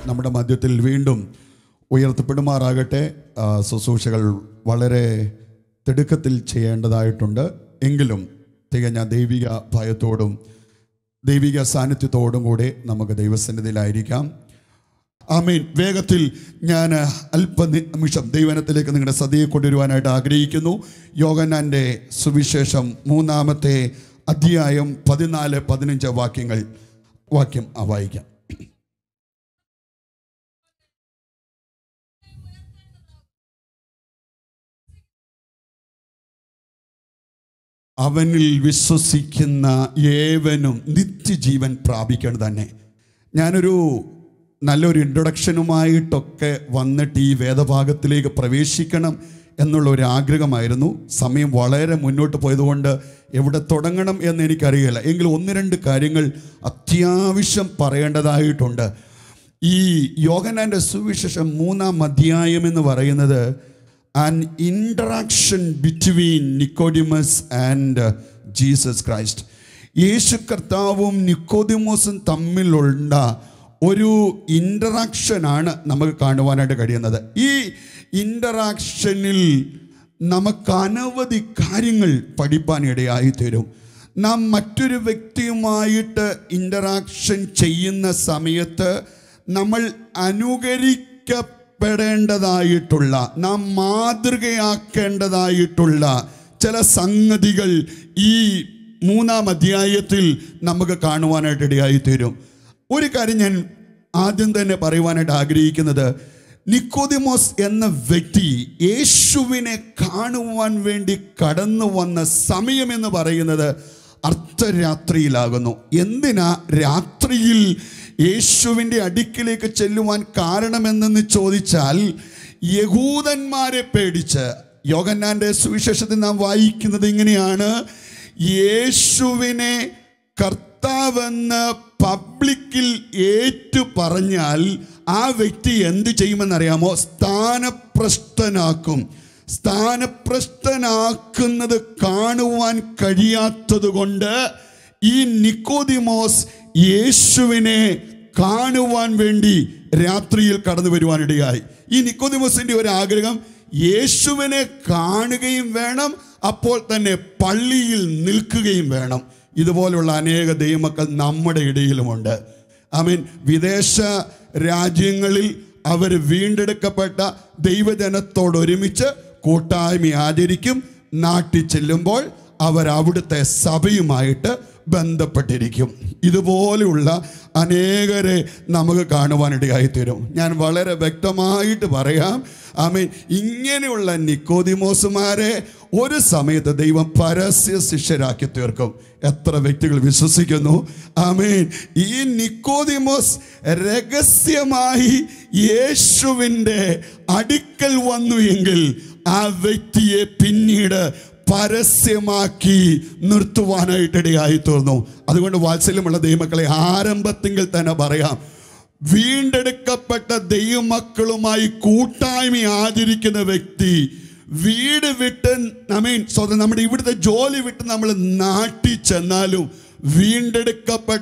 നമ്മുടെ മധ്യത്തിൽ വീണ്ടും ഉയർത്തപ്പെടുമാറാകട്ടെ ആ, ശുശ്രൂഷകൾ വളരെ തിടുക്കത്തിൽ ചെയ്യേണ്ടതായിട്ടുണ്ട് എങ്കിലും തികഞ്ഞ ദൈവിക ഭയത്തോടും ദൈവിക സാന്നിധ്യത്തോടും കൂടെ നമുക്ക് ദൈവസന്നിധിയിലായിരിക്കാം ആമീൻ വേഗത്തിൽ ഞാൻ അല്പനിമിഷം ദൈവനത്തിലേക്ക് നിങ്ങളുടെ സതിയെ കൊണ്ടുവരുവാനായിട്ട് ആഗ്രഹിക്കുന്നു യോഗനാൻ്റെ സുവിശേഷം മൂന്നാമത്തെ അധ്യായം പതിനാല് പതിനഞ്ച് വാക്യങ്ങൾ വാക്യം ആ വായിക്കാം അവനിൽ വിശ്വസിക്കുന്ന ഏവനും നിത്യജീവൻ പ്രാപിക്കണം തന്നെ ഞാനൊരു നല്ലൊരു ഇൻട്രൊഡക്ഷനുമായിട്ടൊക്കെ വന്നിട്ട് ഈ വേദഭാഗത്തിലേക്ക് പ്രവേശിക്കണം എന്നുള്ള ഒരു ആഗ്രഹമായിരുന്നു സമയം വളരെ മുന്നോട്ട് പോയതുകൊണ്ട് എവിടെ തുടങ്ങണം എന്ന് എനിക്കറിയില്ല എങ്കിലും ഒന്ന് രണ്ട് കാര്യങ്ങൾ അത്യാവശ്യം പറയേണ്ടതായിട്ടുണ്ട് ഈ യോഗനാൻ്റെ സുവിശേഷം മൂന്നാം അധ്യായം എന്ന് പറയുന്നത് an interaction between Nicodemus and Jesus Christ യേശു കർത്താവും നിക്കോദിമോസും തമ്മിലുള്ള ഒരു ഇൻറ്ററാക്ഷനാണ് നമുക്ക് കാണുവാനായിട്ട് കഴിയുന്നത് ഈ ഇൻറ്ററാക്ഷനിൽ നമുക്ക് അനവധി കാര്യങ്ങൾ പഠിപ്പാൻ ഇടയായി തരും നാം മറ്റൊരു വ്യക്തിയുമായിട്ട് ഇൻറ്ററാക്ഷൻ ചെയ്യുന്ന സമയത്ത് നമ്മൾ അനുകരിക്കപ്പെടേണ്ടതായിട്ടുള്ള നാം മാതൃകയാക്കേണ്ടതായിട്ടുള്ള ചില സംഗതികൾ ഈ മൂന്നാം അധ്യായത്തിൽ നമുക്ക് കാണുവാനായിട്ട് ഇടയായി തീരും ഒരു കാര്യം ഞാൻ ആദ്യം തന്നെ പറയുവാനായിട്ട് ആഗ്രഹിക്കുന്നത് നിക്കോദിമോസ് എന്ന വ്യക്തി യേശുവിനെ കാണുവാൻ വേണ്ടി കടന്നു വന്ന സമയം എന്ന് പറയുന്നത് അർദ്ധരാത്രിയിലാകുന്നു എന്തിനാ രാത്രിയിൽ യേശുവിൻ്റെ അടുക്കിലേക്ക് ചെല്ലുവാൻ കാരണമെന്നെന്ന് ചോദിച്ചാൽ യഹൂദന്മാരെ പേടിച്ച് യോഗന്നാൻ്റെ സുവിശേഷത്തിൽ നാം വായിക്കുന്നത് ഇങ്ങനെയാണ് യേശുവിനെ കർത്താവെന്ന് പബ്ലിക്കിൽ ഏറ്റു പറഞ്ഞാൽ ആ വ്യക്തി എന്ത് ചെയ്യുമെന്നറിയാമോ സ്ഥാനപ്രസ്ഥനാക്കും സ്ഥാനപ്രസ്ഥനാക്കുന്നത് കാണുവാൻ കഴിയാത്തത് കൊണ്ട് ഈ നിക്കോദിമോസ് യേശുവിനെ കാണുവാൻ വേണ്ടി രാത്രിയിൽ കടന്നു വരുവാനിടയായി ഈ നിക്കോദിമോസിന്റെ ഒരു ആഗ്രഹം യേശുവിനെ കാണുകയും വേണം അപ്പോൾ തന്നെ പള്ളിയിൽ നിൽക്കുകയും വേണം ഇതുപോലുള്ള അനേക ദൈവമക്കൾ നമ്മുടെ ഇടയിലുമുണ്ട് ഐ മീൻ വിദേശ രാജ്യങ്ങളിൽ അവർ വീണ്ടെടുക്കപ്പെട്ട ദൈവജനത്തോടൊരുമിച്ച് കൂട്ടായ്മ ആചരിക്കും നാട്ടിൽ ചെല്ലുമ്പോൾ അവർ അവിടുത്തെ സഭയുമായിട്ട് ബന്ധപ്പെട്ടിരിക്കും ഇതുപോലെയുള്ള അനേകരെ നമുക്ക് കാണുവാനിടയായി തീരും ഞാൻ വളരെ വ്യക്തമായിട്ട് പറയാം ആമീൻ ഇങ്ങനെയുള്ള നിക്കോദിമോസുമാരെ ഒരു സമയത്ത് ദൈവം പരസ്യ ശിഷ്യരാക്കി തീർക്കും എത്ര വ്യക്തികൾ വിശ്വസിക്കുന്നു ആമീൻ ഈ നിക്കോദിമോസ് രഹസ്യമായി യേശുവിൻ്റെ അടുക്കൽ വന്നു എങ്കിൽ ആ വ്യക്തിയെ പിന്നീട് പരസ്യമാക്കി നിർത്തുവാനായിട്ടിടയായി തീർന്നു അതുകൊണ്ട് വാത്സല്യമുള്ള ദൈവമക്കളെ ആരംഭത്തിങ്കിൽ തന്നെ പറയാം വീണ്ടെടുക്കപ്പെട്ട ദൈവമക്കളുമായി കൂട്ടായ്മ ആചരിക്കുന്ന വ്യക്തി വീട് വിട്ട് മീൻ സ്വന്തം നമ്മുടെ ഇവിടുത്തെ ജോലി വിട്ട് നമ്മൾ നാട്ടിൽ ചെന്നാലും വീണ്ടെടുക്കപ്പെട്ട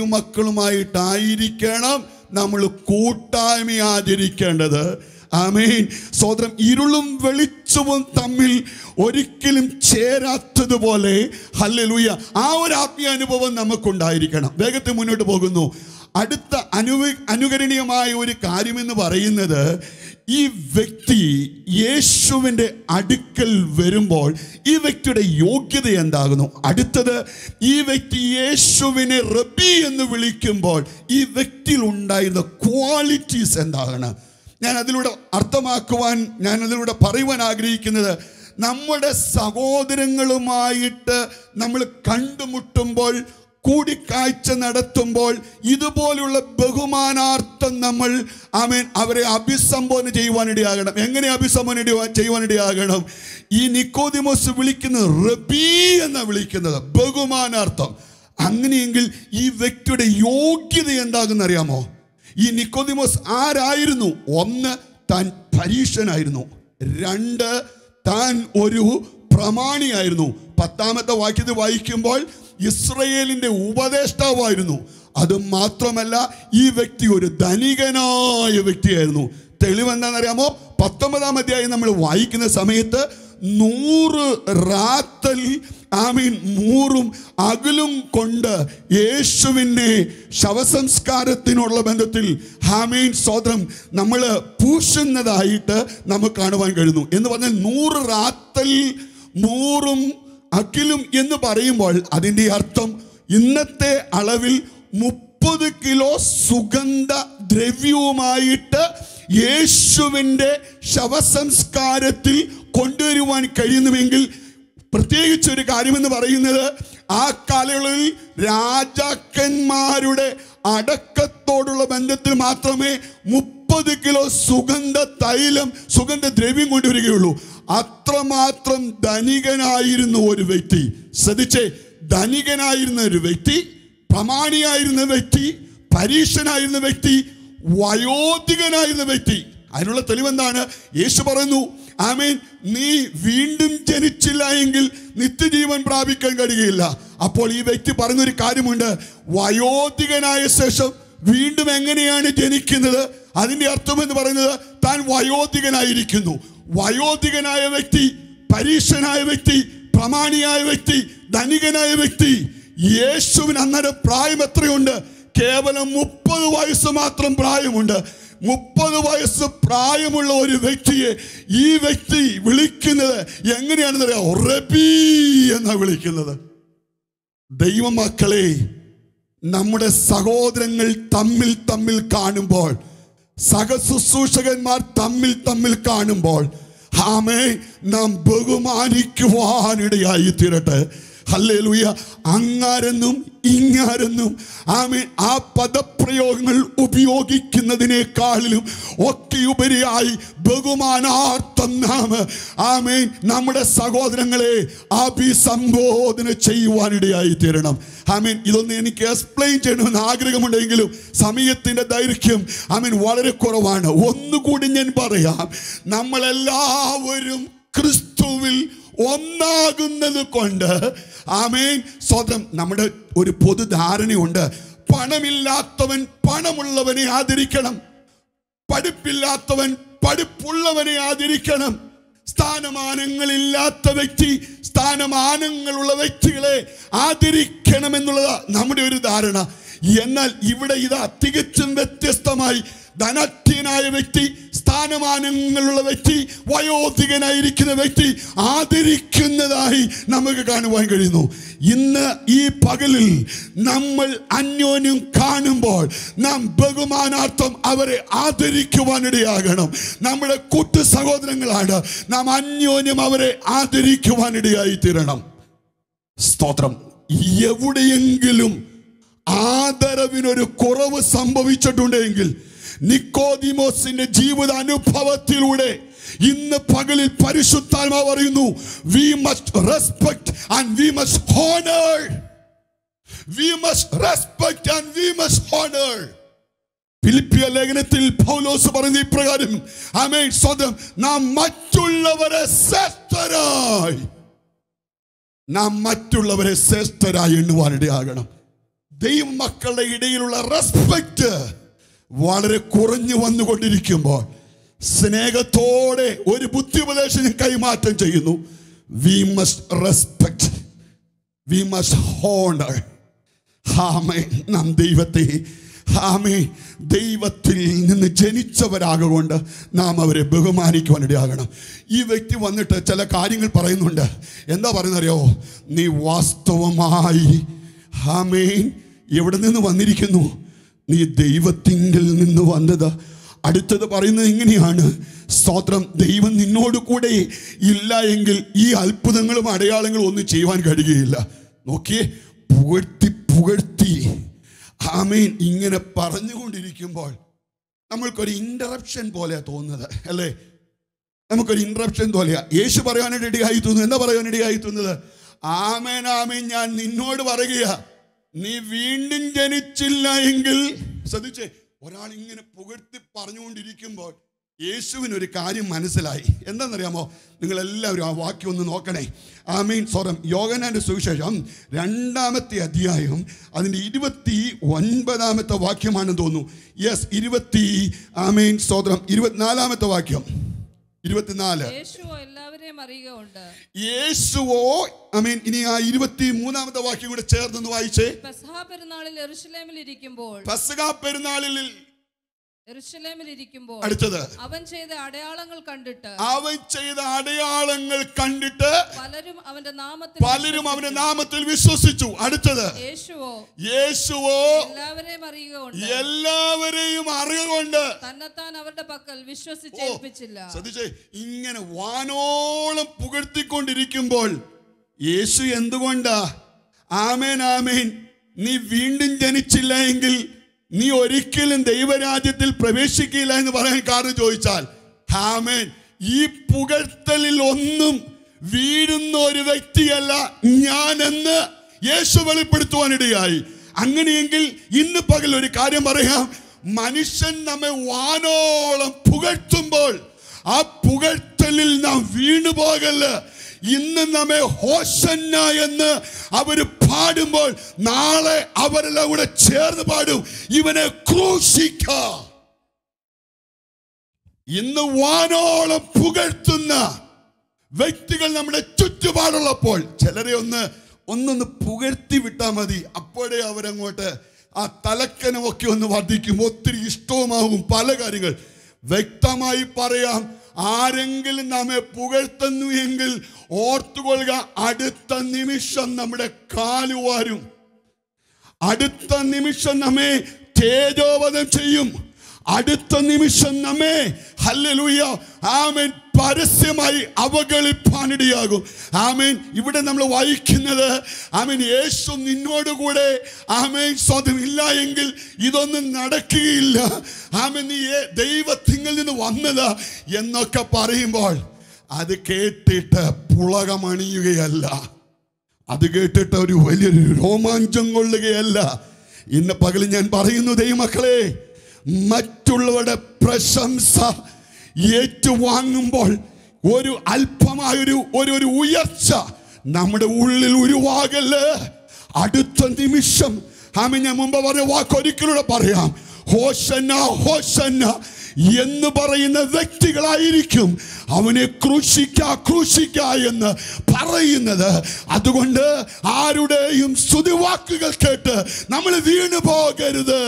ദൈവമക്കളുമായിട്ടായിരിക്കണം നമ്മൾ കൂട്ടായ്മ ആചരിക്കേണ്ടത് ആമേൻ സ്വതന്ത്രം ഇരുളും വെളിച്ചവും തമ്മിൽ ഒരിക്കലും ചേരാത്തതുപോലെ ഹല്ലലൂയ ആ ഒരു ആത്മീയ അനുഭവം നമുക്കുണ്ടായിരിക്കണം വേഗത്തിൽ മുന്നോട്ട് പോകുന്നു അടുത്ത അനുവ അനുകരണീയമായ ഒരു കാര്യമെന്ന് പറയുന്നത് ഈ വ്യക്തി യേശുവിൻ്റെ അടുക്കൽ വരുമ്പോൾ ഈ വ്യക്തിയുടെ യോഗ്യത എന്താകുന്നു അടുത്തത് ഈ വ്യക്തി യേശുവിനെ റബി എന്ന് വിളിക്കുമ്പോൾ ഈ വ്യക്തിയിൽ ഉണ്ടായിരുന്ന ക്വാളിറ്റീസ് എന്താണ് ഞാൻ അതിലൂടെ അർത്ഥമാക്കുവാൻ ഞാൻ അതിലൂടെ പറയുവാൻ ആഗ്രഹിക്കുന്നത് നമ്മുടെ സഹോദരങ്ങളുമായിട്ട് നമ്മൾ കണ്ടുമുട്ടുമ്പോൾ കൂടിക്കാഴ്ച നടത്തുമ്പോൾ ഇതുപോലുള്ള ബഹുമാനാർത്ഥം നമ്മൾ ആമേൻ അവരെ അഭിസംബോധന ചെയ്യുവാനിടയാകണം എങ്ങനെ അഭിസംബോധന ഇടുവാ- ചെയ്യുവാനിടയാകണം ഈ നിക്കോദിമോസ് വിളിക്കുന്നത് റബി എന്ന് വിളിക്കുന്നത് ബഹുമാനാർത്ഥം അങ്ങനെയെങ്കിൽ ഈ വ്യക്തിയുടെ യോഗ്യത എന്താകുന്ന അറിയാമോ ഈ നിക്കോദിമോസ് ആരായിരുന്നു ഒന്ന് താൻ പരീക്ഷനായിരുന്നു രണ്ട് താൻ ഒരു പ്രമാണിയായിരുന്നു പത്താമത്തെ വാക്യത്തിൽ വായിക്കുമ്പോൾ ഇസ്രയേലിന്റെ ഉപദേഷ്ടാവായിരുന്നു അത് മാത്രമല്ല ഈ വ്യക്തി ഒരു ധനികനായ വ്യക്തിയായിരുന്നു തെളിവെന്താണെന്നറിയാമോ പത്തൊമ്പതാം അധ്യായം നമ്മൾ വായിക്കുന്ന സമയത്ത് നൂറ് റാത്തൽ ആമീൻ മൂറും അകലും കൊണ്ട് യേശുവിനെ ശവസംസ്കാരത്തിനുള്ള ബന്ധത്തിൽ ഹാമീൻ സ്വതം നമ്മൾ പൂശുന്നതായിട്ട് നമുക്ക് കാണുവാൻ കഴിയുന്നു എന്ന് പറഞ്ഞാൽ നൂറ് റാത്തൽ മൂറും അഖിലും എന്ന് പറയുമ്പോൾ അതിൻ്റെ അർത്ഥം ഇന്നത്തെ അളവിൽ മുപ്പത് കിലോ സുഗന്ധ ദ്രവ്യവുമായിട്ട് യേശുവിൻ്റെ ശവസംസ്കാരത്തിൽ കൊണ്ടുവരുവാൻ കഴിയുന്നുവെങ്കിൽ പ്രത്യേകിച്ച് ഒരു കാര്യമെന്ന് പറയുന്നത് ആ കാലയളവിൽ രാജാക്കന്മാരുടെ അടക്കത്തോടുള്ള ബന്ധത്തിൽ മാത്രമേ മുപ്പത് കിലോ സുഗന്ധ തൈലം സുഗന്ധ ദ്രവ്യം കൊണ്ടുവരികയുള്ളൂ അത്രമാത്രം ധനികനായിരുന്നു ഒരു വ്യക്തി ശ്രദ്ധിച്ചേ ധനികനായിരുന്ന ഒരു വ്യക്തി പ്രമാണിയായിരുന്ന വ്യക്തി പരീക്ഷനായിരുന്ന വ്യക്തി വയോധികനായിരുന്ന വ്യക്തി അതിനുള്ള തെളിവെന്താണ് യേശു പറയുന്നു ആമേൻ നീ വീണ്ടും ജനിച്ചില്ല എങ്കിൽ നിത്യജീവൻ പ്രാപിക്കാൻ കഴിയുകയില്ല അപ്പോൾ ഈ വ്യക്തി പറഞ്ഞൊരു കാര്യമുണ്ട് വയോധികനായ ശേഷം വീണ്ടും എങ്ങനെയാണ് ജനിക്കുന്നത് അതിന്റെ അർത്ഥം എന്ന് പറയുന്നത് താൻ വയോധികനായിരിക്കുന്നു വയോധികനായ വ്യക്തി പരീക്ഷനായ വ്യക്തി പ്രമാണിയായ വ്യക്തി ധനികനായ വ്യക്തി യേശുവിന് അന്നേരം പ്രായം എത്രയുണ്ട് കേവലം മുപ്പത് വയസ്സ് മാത്രം പ്രായമുണ്ട് മുപ്പത് വയസ്സ് പ്രായമുള്ള ഒരു വ്യക്തിയെ ഈ വ്യക്തി വിളിക്കുന്നത് എങ്ങനെയാണെന്ന് അറിയാം റബി എന്നാ വിളിക്കുന്നത് ദൈവമക്കളെ നമ്മുടെ സഹോദരങ്ങൾ തമ്മിൽ തമ്മിൽ കാണുമ്പോൾ സഹശുശ്രൂഷകന്മാർ തമ്മിൽ തമ്മിൽ കാണുമ്പോൾ ആമേ നാം ബഹുമാനിക്കുവാനിടയായി തീരട്ടെ ഹല്ലേലൂയ അങ്ങാരെന്നും ഇങ്ങാരെന്നും ആമേ ആ പദപ്രയോഗങ്ങൾ ഉപയോഗിക്കുന്നതിനേക്കാളിലും ഒക്കെ ഉപരിയായി ബഹുമാനാർത്ഥം നാം ആമേൻ നമ്മുടെ സഹോദരങ്ങളെ അഭിസംബോധന ചെയ്യുവാനിടയായി തീരണം ആമീൻ ഇതൊന്ന് എനിക്ക് എക്സ്പ്ലെയിൻ ചെയ്യണമെന്ന് ആഗ്രഹമുണ്ടെങ്കിലും സമയത്തിന്റെ ദൈർഘ്യം ആമീൻ വളരെ കുറവാണ് ഒന്നുകൂടി ഞാൻ പറയാം നമ്മളെല്ലാവരും ക്രിസ്തുവിൽ ഒന്നാകുന്നത് കൊണ്ട് ആമേൻ സ്വതം നമ്മുടെ ഒരു പൊതുധാരണയുണ്ട് പണമില്ലാത്തവൻ പണമുള്ളവനെ ആദരിക്കണം പഠിപ്പില്ലാത്തവൻ പഠിപ്പുള്ളവനെ ആദരിക്കണം സ്ഥാനമാനങ്ങളില്ലാത്ത വ്യക്തി സ്ഥാനമാനങ്ങളുള്ള വ്യക്തികളെ ആദരിക്കണം എന്നുള്ളത് നമ്മുടെ ഒരു ധാരണ എന്നാൽ ഇവിടെ ഇത് തികച്ചും വ്യത്യസ്തമായി ധനഠ്യനായ വ്യക്തി സ്ഥാനമാനങ്ങളുള്ള വ്യക്തി വയോധികനായിരിക്കുന്ന വ്യക്തി ആദരിക്കുന്നതായി നമുക്ക് കാണുവാൻ കഴിയുന്നു ഇന്ന് ഈ പകലിൽ നമ്മൾ അന്യോന്യം കാണുമ്പോൾ നാം ബഹുമാനാർത്ഥം അവരെ ആദരിക്കുവാനിടയാകണം നമ്മുടെ കൂട്ടു സഹോദരങ്ങളാണ് നാം അന്യോന്യം അവരെ ആദരിക്കുവാനിടയായി തീരണം സ്തോത്രം എവിടെയെങ്കിലും ആദരവിനൊരു കുറവ് സംഭവിച്ചിട്ടുണ്ടെങ്കിൽ നിക്കോദിമോസിന്റെ ജീവിത അനുഭവത്തിലൂടെ ഇന്ന് പകലിൽ പരിശുദ്ധാത്മാ പറയുന്നു we must respect and we must honour we must respect and we must honour ഫിലിപ്പിയ ലേഖനത്തിൽ പൗലോസ് പറയുന്ന ഇപ്രകാരം ആമേ സ്വന്തം നാം മറ്റുള്ളവരെ ശ്രേഷ്ഠരായി നാം മറ്റുള്ളവരെ ശ്രേഷ്ഠരായി എണ്ണുവാനിടയാകണം ദൈവമക്കളുടെ ഇടയിലുള്ള റെസ്പെക്റ്റ് വളരെ കുറഞ്ഞു വന്നുകൊണ്ടിരിക്കുമ്പോൾ സ്നേഹത്തോടെ ഒരു ബുദ്ധിപദേശം ഞാൻ കൈമാറ്റം ചെയ്യുന്നു we must respect we must honour ഹാമേ നാം ദൈവത്തെ ഹാമേ ദൈവത്തിൽ നിന്ന് ജനിച്ചവരാകൊണ്ട് നാം അവരെ ബഹുമാനിക്കുവാനിടയാകണം ഈ വ്യക്തി വന്നിട്ട് ചില കാര്യങ്ങൾ പറയുന്നുണ്ട് എന്താ പറയുന്നറിയോ നീ വാസ്തവമായി ഹാമേൻ എവിടെ നിന്ന് വന്നിരിക്കുന്നു നീ ദൈവത്തിങ്കിൽ നിന്ന് വന്നത് അടുത്തത് പറയുന്നത് എങ്ങനെയാണ് സ്തോത്രം ദൈവം നിന്നോട് കൂടെ ഇല്ല എങ്കിൽ ഈ അത്ഭുതങ്ങളും അടയാളങ്ങളും ഒന്നും ചെയ്യുവാൻ കഴിയുകയില്ല നോക്കിയേ പുകഴ്ത്തി പുകഴ്ത്തി ആമീൻ ഇങ്ങനെ പറഞ്ഞുകൊണ്ടിരിക്കുമ്പോൾ നമ്മൾക്കൊരു ഇന്ററപ്ഷൻ പോലെയാ തോന്നുന്നത് അല്ലേ നമുക്കൊരു ഇന്ററപ്ഷൻ പോലെയാ യേശു പറയാനായിട്ട് ഇടയായി തോന്നുന്നു എന്താ പറയാനിടയായി തോന്നുന്നത് ആമേൻ ആമേൻ ഞാൻ നിന്നോട് പറയുകയാ നീ വീണ്ടും ജനിച്ചില്ല എങ്കിൽ ശ്രദ്ധിച്ചേ ഒരാൾ ഇങ്ങനെ പുകഴ്ത്തി പറഞ്ഞുകൊണ്ടിരിക്കുമ്പോൾ യേശുവിന് ഒരു കാര്യം മനസ്സിലായി എന്താണെന്നറിയാമോ നിങ്ങളെല്ലാവരും ആ വാക്യം ഒന്ന് നോക്കണേ ആമീൻ സ്വരം യോഗനാന്റെ സുവിശേഷം രണ്ടാമത്തെ അധ്യായം അതിൻ്റെ ഇരുപത്തി ഒൻപതാമത്തെ വാക്യമാണെന്ന് തോന്നുന്നു യെസ് ഇരുപത്തി ആമീൻ സ്വതന്ത്രം ഇരുപത്തിനാലാമത്തെ വാക്യം ഇരുപത്തിനാല് യേശുവോ എല്ലാവരെയും അറിയുക ഉണ്ട് യേശുവോ ആമീൻ ഇനി ആ ഇരുപത്തി മൂന്നാമത്തെ വാക്യം കൂടെ ചേർന്ന് വായിച്ചേ പെസഹ പെരുന്നാളിൽ എറുശലേമിൽ ഇരിക്കുമ്പോൾ പസക പെരുന്നാളിൽ എറുശലേമിൽ ഇരിക്കുമ്പോൾ അടുത്തത് അവൻ ചെയ്ത അടയാളങ്ങൾ കണ്ടിട്ട് അവൻ ചെയ്ത അടയാളങ്ങൾ കണ്ടിട്ട് പലരും അവന്റെ നാമത്തിൽ പലരും അവന്റെ നാമത്തിൽ വിശ്വസിച്ചു അടുത്തത് യേശുവോ യേശുവോ എല്ലാവരെയും അറിയുക ഉണ്ട് എല്ലാവരെയും അറിവുകൊണ്ട് തന്നെത്താൻ അവരുടെ പക്കൽ വിശ്വസിച്ചേൽപ്പിച്ചില്ല ശ്രദ്ധിച്ചേ ഇങ്ങനെ വാനോളം പുകഴ്ത്തിക്കൊണ്ടിരിക്കുമ്പോൾ യേശു എന്തുകൊണ്ടാ ആമേൻ ആമേൻ നീ വീണ്ടും ജനിച്ചില്ല എങ്കിൽ നീ ഒരിക്കലും ദൈവരാജ്യത്തിൽ പ്രവേശിക്കില്ല എന്ന് പറയാൻ കാരണം ചോദിച്ചാൽ ആമേൻ ഈ പുകഴ്ത്തലിൽ ഒന്നും വീഴുന്ന ഒരു വ്യക്തിയല്ല ഞാനെന്ന് യേശു വെളിപ്പെടുത്തുവാനിടയായി അങ്ങനെയെങ്കിൽ ഇന്ന് പകൽ ഒരു കാര്യം പറയാം മനുഷ്യൻ നമ്മെ വാനോളം പുകഴ്ത്തുമ്പോൾ ആ പുകഴ്ത്തലിൽ നാം വീണു പോകല്ല് ഇന്ന് നമ്മെ ഹോസന്ന എന്ന് അവര് പാടുമ്പോൾ നാളെ അവരെല്ലാം കൂടെ ചേർന്ന് പാടും ഇവനെ ക്രൂശിക്ക ഇന്ന് വാനോളം പുകഴ്ത്തുന്ന വ്യക്തികൾ നമ്മുടെ ചുറ്റുപാടുള്ളപ്പോൾ ചിലരെ ഒന്ന് ഒന്നൊന്ന് പുകഴ്ത്തി വിട്ടാൽ മതി അപ്പോഴേ അവരങ്ങോട്ട് ആ തലക്കനമൊക്കെ ഒന്ന് വർദ്ധിക്കും ഒത്തിരി ഇഷ്ടവുമാകും പല കാര്യങ്ങൾ വ്യക്തമായി പറയാം ആരെങ്കിലും നമ്മെ പുകഴ്ത്തുന്നു എങ്കിൽ ഓർത്തുകൊള്ളുക അടുത്ത നിമിഷം നമ്മുടെ കാലുവാരും അടുത്ത നിമിഷം നമ്മെ തേജോവധം ചെയ്യും അടുത്ത നിമിഷം നമ്മെ ഹല്ലേലൂയ ആമേൻ പരസ്യമായി അവഗണിപ്പാനിടയാകും ആമേൻ ഇവിടെ നമ്മൾ വായിക്കുന്നത് ആമേൻ യേശു നിന്നോട് കൂടെ ആമേൻ സ്വന്തം ഇല്ല എങ്കിൽ ഇതൊന്നും നടക്കുകയില്ല ആമേൻ നീ ഏ- ദൈവത്തിങ്കിൽ നിന്ന് വന്നത് എന്നൊക്കെ പറയുമ്പോൾ അത് കേട്ടിട്ട് പുളകമണിയുകയല്ല അത് കേട്ടിട്ട് ഒരു വലിയൊരു രോമാഞ്ചം കൊള്ളുകയല്ല ഇന്ന് പകൽ ഞാൻ പറയുന്നു ദൈവമക്കളെ മറ്റുള്ളവരുടെ പ്രശംസ ഏറ്റുവാങ്ങുമ്പോൾ ഒരു അല്പമായൊരു ഒരു ഒരു ഉയർച്ച നമ്മുടെ ഉള്ളിൽ ഉരുവാകല് അടുത്ത നിമിഷം ആമി ഞാൻ മുമ്പ് പറഞ്ഞ വാക്കൊരിക്കലൂടെ പറയാം ഹോസന്ന ഹോസന്ന എന്ന് പറയുന്ന വ്യക്തികളായിരിക്കും അവനെ ക്രൂശിക്ക ക്രൂശിക്ക എന്ന് പറയുന്നത് അതുകൊണ്ട് ആരുടെയും സ്തുതിവാക്കുകൾ കേട്ട് നമ്മൾ വീണു പോകരുത്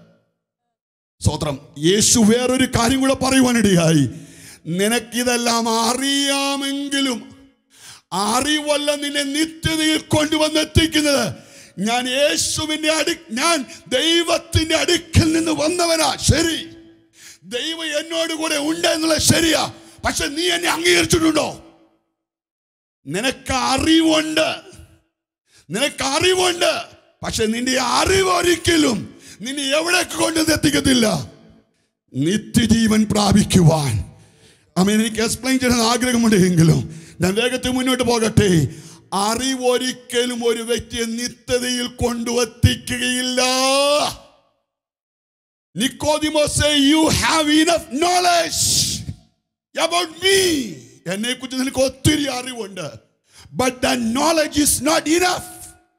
സ്വത്രം യേശു വേറൊരു കാര്യം കൂടെ പറയുവാനിടയായി നിനക്കിതെല്ലാം അറിയാമെങ്കിലും അറിവല്ല നിന്നെ നിത്യതയിൽ കൊണ്ടുവന്നെത്തിക്കുന്നത് ഞാൻ യേശുവിന്റെ അടു ഞാൻ ദൈവത്തിന്റെ അടുക്കൽ നിന്ന് വന്നവനാ ശരി ദൈവം എന്നോട് കൂടെ ഉണ്ട് എന്നുള്ളത് ശരിയാ പക്ഷെ നീ എന്നെ അംഗീകരിച്ചിട്ടുണ്ടോ നിനക്ക് അറിവുണ്ട് നിനക്ക് അറിവുണ്ട് പക്ഷെ നിന്റെ അറിവ് ഒരിക്കലും നിന്നെ എവിടേക്ക് കൊണ്ടുവന്ന് എത്തിക്കത്തില്ല നിത്യജീവൻ പ്രാപിക്കുവാൻ അമ്മ എനിക്ക് എക്സ്പ്ലെയിൻ ചെയ്യാൻ ആഗ്രഹമുണ്ട് എങ്കിലും ഞാൻ വേഗത്തിൽ മുന്നോട്ട് പോകട്ടെ അറിവൊരിക്കലും ഒരു വ്യക്തിയെ നിത്യതയിൽ കൊണ്ടുവത്തിക്കുകയില്ല നിക്കോദിമോസേ you have enough knowledge about me എന്നെ കുറിച്ച് നിനക്ക് ഒത്തിരി അറിവുണ്ട് but the knowledge is not enough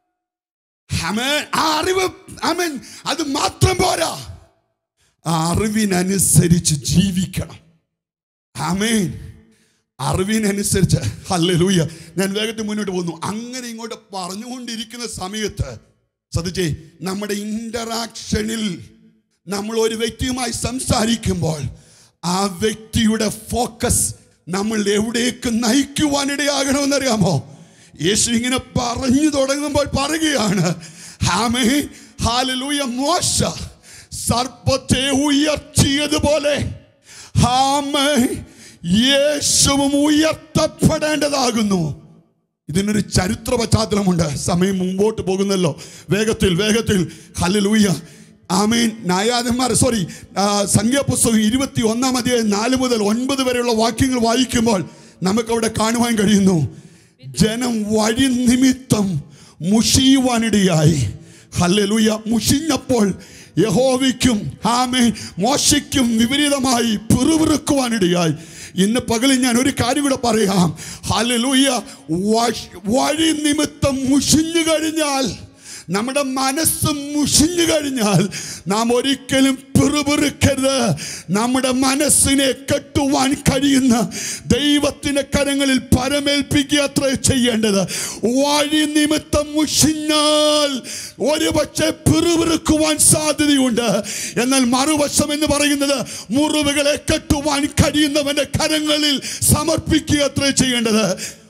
ആ അറിവ് ആമേൻ അത് മാത്രം പോരാ ആ അറിവിനനുസരിച്ച് ജീവിക്കണം ആമേൻ അറിവിനനുസരിച്ച് ഹല്ലേലൂയ ഞാൻ വേഗത്തിൽ മുന്നോട്ട് പോകുന്നു അങ്ങനെ ഇങ്ങോട്ട് പറഞ്ഞുകൊണ്ടിരിക്കുന്ന സമയത്ത് ശ്രദ്ധിച്ചേ നമ്മുടെ ഇന്ററാക്ഷനിൽ നമ്മൾ ഒരു വ്യക്തിയുമായി സംസാരിക്കുമ്പോൾ ആ വ്യക്തിയുടെ ഫോക്കസ് നമ്മൾ എവിടേക്ക് നയിക്കുവാനിടയാകണമെന്നറിയാമോ യേശു ഇങ്ങനെ പറഞ്ഞു തുടങ്ങുമ്പോൾ പറയുകയാണ് ഹാമേ ഹാലലൂയ മോശ സർപ്പത്തെ ഉയർത്തിയതുപോലെ ഹാമേ യേശുവും ഉയർത്തപ്പെടേണ്ടതാകുന്നു ഇതിനൊരു ചരിത്ര പശ്ചാത്തലമുണ്ട് സമയം മുമ്പോട്ട് പോകുന്നല്ലോ വേഗത്തിൽ വേഗത്തിൽ ഹല്ലേലൂയ ആമീൻ ന്യായാധന്മാർ സോറി സംഖ്യാപുസ്തകം ഇരുപത്തി ഒന്നാം അധ്യായം നാല് മുതൽ ഒൻപത് വരെയുള്ള വാക്യങ്ങൾ വായിക്കുമ്പോൾ നമുക്ക് അവിടെ കാണുവാൻ കഴിയുന്നു ജനം വഴി നിമിത്തം മുഷിയുവാനിടയായി ഹല്ലേലൂയ മുഷിഞ്ഞപ്പോൾ യഹോവയ്ക്കും ആമേ മോശയ്ക്കും വിപരീതമായി പിറുപിറുക്കുവാനിടയായി ഇന്ന് പകലിൽ ഞാൻ ഒരു കാര്യം കൂടെ പറയാം ഹല്ലേലൂയ വഴി- വഴി നിമിത്തം മുഷിഞ്ഞു കഴിഞ്ഞാൽ നമ്മുടെ മനസ്സ് മുഷിഞ്ഞു കഴിഞ്ഞാൽ നാം ഒരിക്കലും പിറുപിറുക്കരുത് നമ്മുടെ മനസ്സിനെ കെട്ടുവാൻ കഴിയുന്ന ദൈവത്തിന്റെ കരങ്ങളിൽ പരമേൽപ്പിക്കുക അത്ര ചെയ്യേണ്ടത് വഴി നിമിത്തം മുഷിഞ്ഞാൽ ഒരുപക്ഷെ പിറുപിറുക്കുവാൻ സാധ്യതയുണ്ട് എന്നാൽ മറുവശം എന്ന് പറയുന്നത് മുറിവുകളെ കെട്ടുവാൻ കഴിയുന്നവന്റെ കരങ്ങളിൽ സമർപ്പിക്കുക അത്ര ചെയ്യേണ്ടത്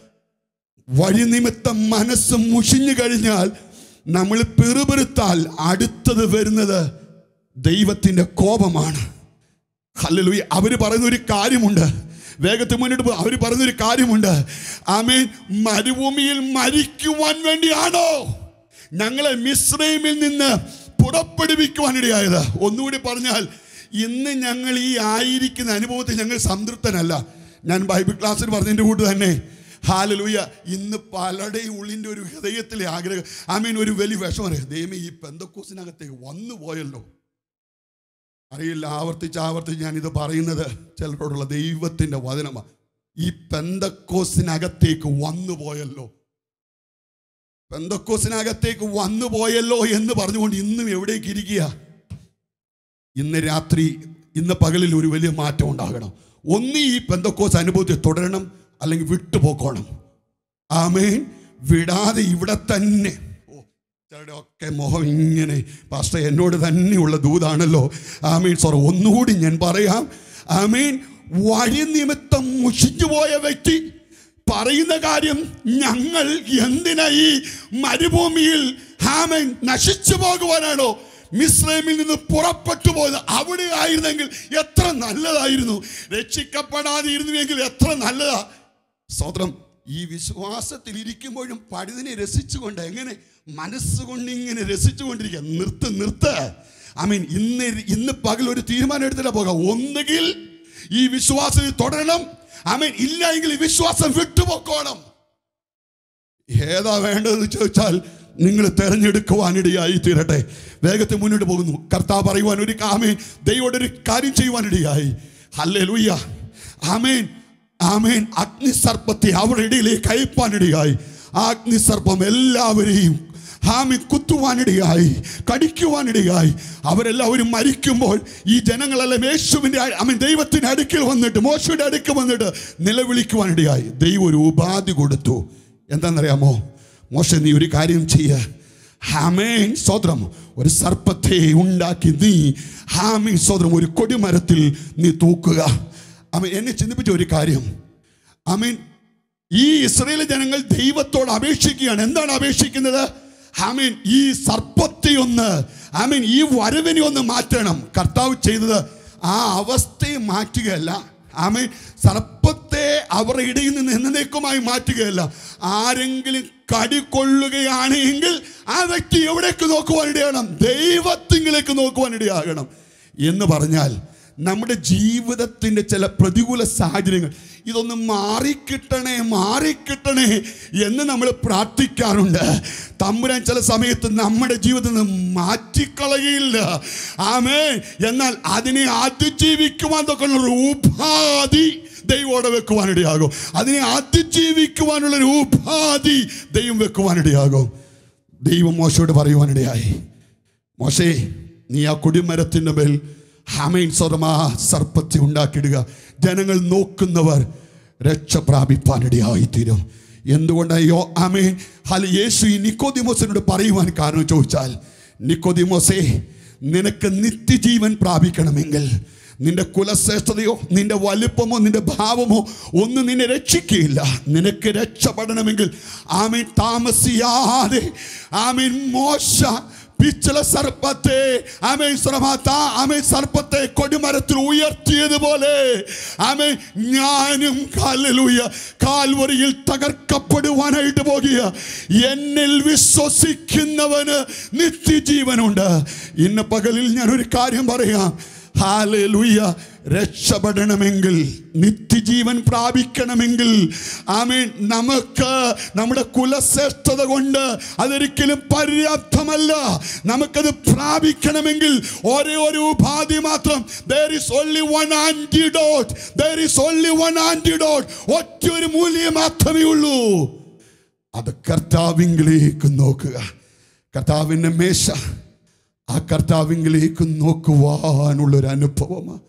വഴി നിമിത്തം മനസ്സ് മുഷിഞ്ഞു കഴിഞ്ഞാൽ നമ്മൾ പെറുപെറുത്താൽ അടുത്തത് വരുന്നത് ദൈവത്തിൻ്റെ കോപമാണ് ഹല്ലേലൂയ അവർ പറയുന്ന ഒരു കാര്യമുണ്ട് വേഗത്തിൽ മുന്നോട്ട് പോ അവർ പറയുന്ന ഒരു കാര്യമുണ്ട് ആമേൻ മരുഭൂമിയിൽ മരിക്കുവാൻ വേണ്ടിയാണോ ഞങ്ങളെ മിശ്രൈമിൽ നിന്ന് പുറപ്പെടുവിക്കുവാനിടയായത് ഒന്നുകൂടി പറഞ്ഞാൽ ഇന്ന് ഞങ്ങൾ ഈ ആയിരിക്കുന്ന അനുഭവത്തിൽ ഞങ്ങൾ സംതൃപ്തനല്ല ഞാൻ ബൈബിൾ ക്ലാസ്സിൽ പറഞ്ഞതിൻ്റെ കൂട്ട് തന്നെ ഹാലലൂയ ഇന്ന് പലരുടെയും ഉള്ളിൻ്റെ ഒരു ഹൃദയത്തിലെ ആഗ്രഹം ഐ മീൻ ഒരു വലിയ വിഷമം ദൈവമേ ഈ പെന്തക്കോസിനകത്തേക്ക് വന്നു പോയല്ലോ അറിയില്ല ആവർത്തിച്ച് ആവർത്തിച്ച് ഞാനിത് പറയുന്നത് ചിലരോടുള്ള ദൈവത്തിൻ്റെ വചനമാണ് ഈ പെന്തക്കോസിനകത്തേക്ക് വന്നു പോയല്ലോ പെന്തക്കോസിനകത്തേക്ക് വന്നു പോയല്ലോ എന്ന് പറഞ്ഞുകൊണ്ട് ഇന്നും എവിടേക്ക് ഇരിക്കുക ഇന്ന് രാത്രി ഇന്ന് പകലിൽ ഒരു വലിയ മാറ്റം ഉണ്ടാകണം ഒന്ന് ഈ പെന്തക്കോസ് അനുഭവത്തിൽ തുടരണം അല്ലെങ്കിൽ വിട്ടുപോക്കോണം ആമേൻ വിടാതെ ഇവിടെ തന്നെ ഓ ചിലരുടെ ഒക്കെ മുഖം ഇങ്ങനെ പാസ്റ്റർ എന്നോട് തന്നെയുള്ള ദൂതാണല്ലോ ആമീൻ സോറ ഒന്നുകൂടി ഞാൻ പറയാം ആമീൻ വഴി നിമിത്തം മുഷിഞ്ഞു പോയ വ്യക്തി പറയുന്ന കാര്യം ഞങ്ങൾ എന്തിനാ ഈ മരുഭൂമിയിൽ ഹാമൻ നശിച്ചു പോകുവാനാണോ മിശ്രമിൽ നിന്ന് പുറപ്പെട്ടു പോയത് അവിടെ ആയിരുന്നെങ്കിൽ എത്ര നല്ലതായിരുന്നു രക്ഷിക്കപ്പെടാതെ ഇരുന്നുവെങ്കിൽ എത്ര നല്ലതാ സ്വതന്ത്രം ഈ വിശ്വാസത്തിൽ ഇരിക്കുമ്പോഴും പഴുതിനെ രസിച്ചുകൊണ്ട് എങ്ങനെ മനസ്സുകൊണ്ട് ഇങ്ങനെ രസിച്ചുകൊണ്ടിരിക്കുക നിർത്ത് നിർത്ത് ഐ മീൻ ഇന്ന് ഇന്ന് പകൽ ഒരു തീരുമാനം എടുത്തിട്ട് പോകാം ഒന്നുകിൽ ഈ വിശ്വാസത്തിൽ തുടരണം ഐ മീൻ ഇല്ല എങ്കിൽ ഈ വിശ്വാസം വിട്ടുപോക്കോണം ഏതാ വേണ്ടതെന്ന് ചോദിച്ചാൽ നിങ്ങൾ തെരഞ്ഞെടുക്കുവാനിടയായി തീരട്ടെ വേഗത്തിൽ മുന്നോട്ട് പോകുന്നു കർത്താവ് പറയുവാൻ ഒരു ആമേൻ ദൈവോട് ഒരു കാര്യം ചെയ്യുവാനിടയായി ഹല്ലേ ലൂയ്യ ആമേൻ ആമേൻ അഗ്നിസർപ്പത്തെ അവരുടെ ഇടയിലേക്ക് അയപ്പാനിടയായി ആ അഗ്നിസർപ്പം എല്ലാവരെയും ഹാമി കുത്തുവാനിടയായി കടിക്കുവാനിടയായി അവരെല്ലാവരും മരിക്കുമ്പോൾ ഈ ജനങ്ങളെല്ലാം യേശുവിൻ്റെ ഐ മീൻ ദൈവത്തിൻ്റെ അടുക്കൽ വന്നിട്ട് മോശയുടെ അടുക്കൽ വന്നിട്ട് നിലവിളിക്കുവാനിടയായി ദൈവം ഒരു ഉപാധി കൊടുത്തു എന്താണെന്നറിയാമോ മോശ നീ ഒരു കാര്യം ചെയ്യ ഹാമേൻ സ്വതന്ത്രം ഒരു സർപ്പത്തെ ഉണ്ടാക്കി നീ ഹാമീൻ സ്വതന്ത്രം ഒരു കൊടിമരത്തിൽ നീ തൂക്കുക അമ്മ എന്നെ ചിന്തിപ്പിച്ച ഒരു കാര്യം ഐ മീൻ ഈ ഇസ്രയേൽ ജനങ്ങൾ ദൈവത്തോട് അപേക്ഷിക്കുകയാണ് എന്താണ് അപേക്ഷിക്കുന്നത് ആമീൻ ഈ സർപ്പത്തെ ഒന്ന് ആമീൻ ഈ വരവിനെ ഒന്ന് മാറ്റണം കർത്താവ് ചെയ്തത് ആ അവസ്ഥയെ മാറ്റുകയല്ല ആമീൻ സർപ്പത്തെ അവരുടെ ഇടയിൽ നിന്ന് എന്നേക്കുമായി മാറ്റുകയല്ല ആരെങ്കിലും കടികൊള്ളുകയാണ് എങ്കിൽ ആ വ്യക്തി എവിടേക്ക് നോക്കുവാനിടയാകണം ദൈവത്തിങ്കിലേക്ക് നോക്കുവാനിടയാകണം എന്ന് പറഞ്ഞാൽ നമ്മുടെ ജീവിതത്തിൻ്റെ ചില പ്രതികൂല സാഹചര്യങ്ങൾ ഇതൊന്ന് മാറിക്കിട്ടണേ മാറിക്കിട്ടണേ എന്ന് നമ്മൾ പ്രാർത്ഥിക്കാറുണ്ട് തമ്പുരാൻ ചില സമയത്ത് നമ്മുടെ ജീവിതത്തിൽ നിന്ന് മാറ്റിക്കളയില്ല ആമേ എന്നാൽ അതിനെ അതിജീവിക്കുവാൻ തൊക്കെയുള്ള ഒരു ഉപാധി ദൈവോടെ വെക്കുവാനിടയാകും അതിനെ അതിജീവിക്കുവാനുള്ള ഒരു ഉപാധി ദൈവം വെക്കുവാനിടയാകും ദൈവം മോശയോട് പറയുവാനിടയായി മോശേ നീ ആ കൊടിമരത്തിൻ്റെ മേൽ ഹമൈൻ സ്വതമാ സർപ്പത്തെ ഉണ്ടാക്കിയിടുക ജനങ്ങൾ നോക്കുന്നവർ രക്ഷ പ്രാപിപ്പാനിടയായിത്തീരും എന്തുകൊണ്ടോ അമേൻ ഹല യേശു ഈ നിക്കോദിമോസിനോട് പറയുവാൻ കാരണം ചോദിച്ചാൽ നിക്കോദിമോസേ നിനക്ക് നിത്യജീവൻ പ്രാപിക്കണമെങ്കിൽ നിന്റെ കുലശ്രേഷ്ഠതയോ നിന്റെ വലിപ്പമോ നിന്റെ ഭാവമോ ഒന്നും നിന്നെ രക്ഷിക്കുകയില്ല നിനക്ക് രക്ഷപ്പെടണമെങ്കിൽ ആമീൻ താമസിയാതെ ആമീൻ മോശ പിച്ചള സർപ്പത്തെ ആമേ ശ്രമാത്ത ആമേ സർപ്പത്തെ കൊടിമരത്തിൽ ഉയർത്തിയതുപോലെ ആമേ ഞാനും കാലലൂയ കാൽവറിയിൽ തകർക്കപ്പെടുവാനായിട്ട് പോകുക എന്നിൽ വിശ്വസിക്കുന്നവന് നിത്യജീവനുണ്ട് ഇന്ന് പകലിൽ ഞാൻ ഒരു കാര്യം പറയാം ഹാലലുയ്യ രക്ഷപ്പെടണമെങ്കിൽ നിത്യജീവൻ പ്രാപിക്കണമെങ്കിൽ ആമീൻ നമുക്ക് നമ്മുടെ കുലശ്രേഷ്ഠത കൊണ്ട് അതൊരിക്കലും പര്യാപ്തമല്ല നമുക്കത് പ്രാപിക്കണമെങ്കിൽ ഒരേ ഒരു ഉപാധി മാത്രം there is only one antidote there is only one antidote ഒറ്റ ഒരു മൂല്യം മാത്രമേ ഉള്ളൂ അത് കർത്താവിങ്കിലേക്ക് നോക്കുക കർത്താവിൻ്റെ മേശ ആ കർത്താവിങ്കിലേക്ക് നോക്കുവാനുള്ളൊരു അനുഭവമാണ്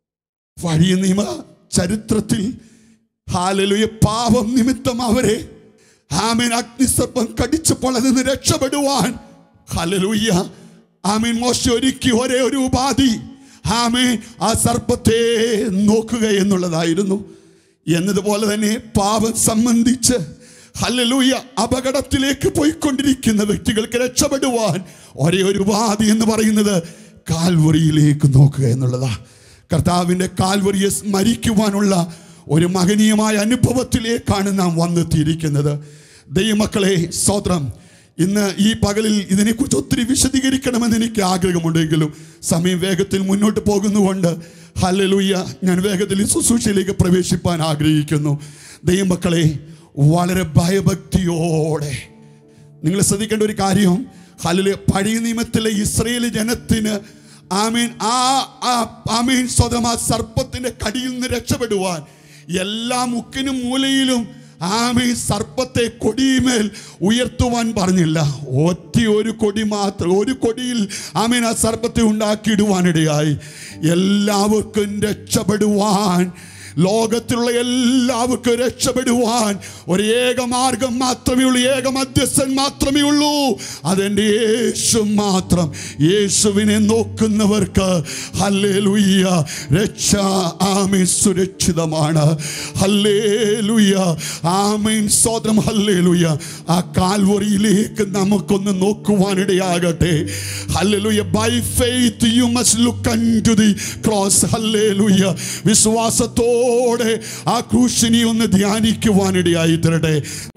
വഴിയ നിയമ ചരിത്രത്തിൽ ഹാലലുയ പാപം നിമിത്തം അവരെ ആമീൻ അഗ്നിസർപ്പം കടിച്ചപ്പോൾ അതിൽ നിന്ന് രക്ഷപ്പെടുവാൻ ഹലലുയ്യ ആമീൻ മോശ ഒരുക്കി ഒരേ ഒരു ഉപാധി ആമീൻ ആ സർപ്പത്തെ നോക്കുക എന്നുള്ളതായിരുന്നു എന്നതുപോലെ തന്നെ പാപം സംബന്ധിച്ച് ഹല്ലേലൂയ അപകടത്തിലേക്ക് പോയിക്കൊണ്ടിരിക്കുന്ന വ്യക്തികൾക്ക് രക്ഷപ്പെടുവാൻ ഒരേ ഒരു ഉപാധി എന്ന് പറയുന്നത് കാൽവറിയിലേക്ക് നോക്കുക എന്നുള്ളതാ കർത്താവിൻ്റെ കാൽവറിയെ സ്മരിക്കുവാനുള്ള ഒരു മഹനീയമായ അനുഭവത്തിലേക്കാണ് നാം വന്നെത്തിയിരിക്കുന്നത് ദൈവമക്കളെ സ്തോത്രം ഇന്ന് ഈ പകലിൽ ഇതിനെക്കുറിച്ച് ഒത്തിരി വിശദീകരിക്കണമെന്ന് എനിക്ക് ആഗ്രഹമുണ്ടെങ്കിലും സമയം വേഗത്തിൽ മുന്നോട്ട് പോകുന്നുകൊണ്ട് ഹല്ലേലൂയ ഞാൻ വേഗത്തിൽ ഈ ശുശ്രൂഷയിലേക്ക് പ്രവേശിപ്പാൻ ആഗ്രഹിക്കുന്നു ദൈവമക്കളെ വളരെ ഭയഭക്തിയോടെ നിങ്ങൾ ശ്രദ്ധിക്കേണ്ട ഒരു കാര്യം ഹല്ലേലൂയ പഴയ നിയമത്തിലെ ഇസ്രയേൽ ജനത്തിന് ആമീൻ ആ ആ- ആമീൻ സ്വതം ആ സർപ്പത്തിന്റെ കടിയിൽ നിന്ന് രക്ഷപ്പെടുവാൻ എല്ലാ മുക്കിനും മൂലയിലും ആമീൻ സർപ്പത്തെ കൊടിയുമേൽ ഉയർത്തുവാൻ പറഞ്ഞില്ല ഒറ്റ ഒരു കൊടി മാത്രം ഒരു കൊടിയിൽ ആമീൻ ആ സർപ്പത്തെ ഉണ്ടാക്കിയിടുവാനിടയായി എല്ലാവർക്കും രക്ഷപ്പെടുവാൻ ലോകത്തിലുള്ള എല്ലാവർക്കും രക്ഷപ്പെടുവാൻ ഒരു ഏക മാർഗം മാത്രമേ ഉള്ളൂ ഏക മധ്യസ്ഥൻ മാത്രമേ ഉള്ളൂ അതെൻ്റെ യേശു മാത്രം യേശുവിനെ നോക്കുന്നവർക്ക് ഹല്ലേലൂയ രക്ഷ ആമീൻ സുരക്ഷിതമാണ് ഹല്ലേലൂയ ആമീൻ സ്വതം ഹല്ലേലൂയ ആ കാൽവറിയിലേക്ക് നമുക്കൊന്ന് നോക്കുവാനിടയാകട്ടെ ഹല്ലേലൂയ by faith you must look unto the cross ഹല്ലേലൂയ വിശ്വാസത്തോടെ ആ ക്രൂശിനെ ഒന്ന് ധ്യാനിക്കുവാനിടയായി തരട്ടെ